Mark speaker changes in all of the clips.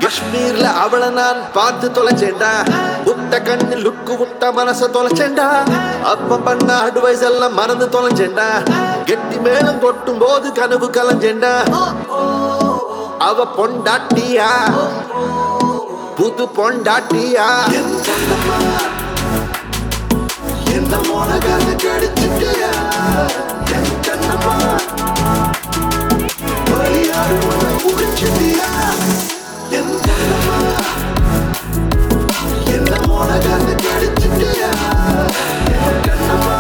Speaker 1: காஷ்மீர்ல அவளை நான் பார்த்து தொலைச்சேன்டா உத்த கண்ணு லுக்கு உத்த மனச தொலைச்சேன்டா அப்ப பண்ண அட்வைஸ் எல்லாம் மறந்து தொலைச்சேன்டா கெட்டி மேலும் கொட்டும் போது கனவு கலைஞ்சேன்டா அவ பொண்டாட்டியா புது பொண்டாட்டியா என்ன மோனகால கடிச்சிட்டியா என் கண்ணம்மா வழியாடு உன்னை முடிச்சிட்டியா என் கண்ணம்மா என்ன மோனகால கடிச்சிட்டியா என் கண்ணம்மா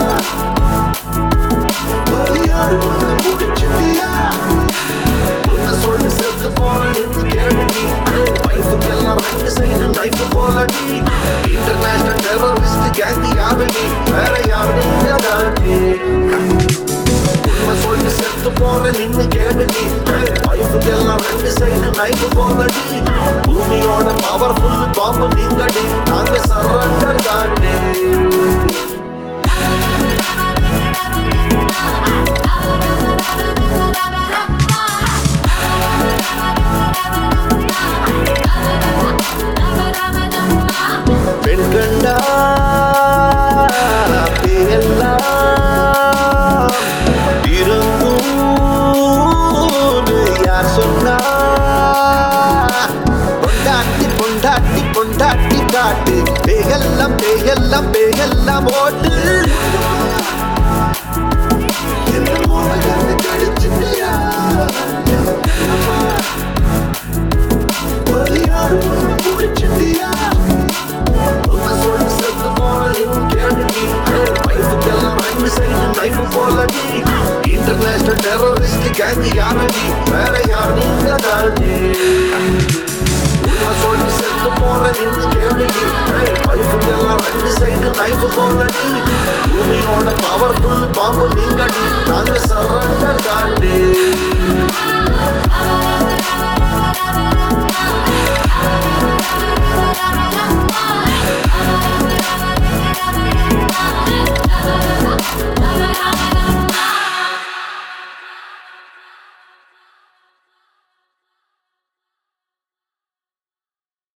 Speaker 1: வழியாடு உன்னை முடிச்சிட்டியா உன்னை சொல்லி செத்து போனேன்னு கேள்வி வைஃபுக்கெல்லாம் ரெண்டு சைடு நைஃபு போல நீ இன்டர்நேஷனல் டெரரிஸ்ட் கேங்கி யாரு நீ வேற யாரு நீ உண்மை சொல்லி செத்து போன நின்னு கேளு நீ வைஃபுக்கெல்லாம் ரெண்டு சைடு நைஃபு போல நீ பூமியோட பவர்ஃபுல் பாம்பு நீங்கடி நாங்க சரண்டர் தாண்டி பெண் கண்டா எல்லாம் இருந்தும் யார் சொன்னா பொண்டாட்டி பொண்டாட்டி பொண்டாட்டி காட்டு பேயெல்லாம் பேயெல்லாம் பேயெல்லாம் ஓட்டு என்ன மோனகத்தை கடிச்சிட்டியா வழியாடு உன்னை முடிச்சிட்டியா உன்னை சொல்லி செத்து போன இன்னும் கேள்வி நீ வைஃபுக்கெல்லாம் ரெண்டு சைடு நைஃபு போல நீ இன்டர்நேஷனல் டெரரிஸ்ட் கேங்கி யாரு நீ வேற யார் நீங்க தாண்டி உன்னை சொல்லி செத்து போன இன்னும் கேள்வி நீ வைஃபுக்கெல்லாம் ரெண்டு சைடு நைஃபு போல நீ பூமியோட பவர்ஃபுல் பாம்பு நீங்கடி நாங்க சரண்டர் தாண்டி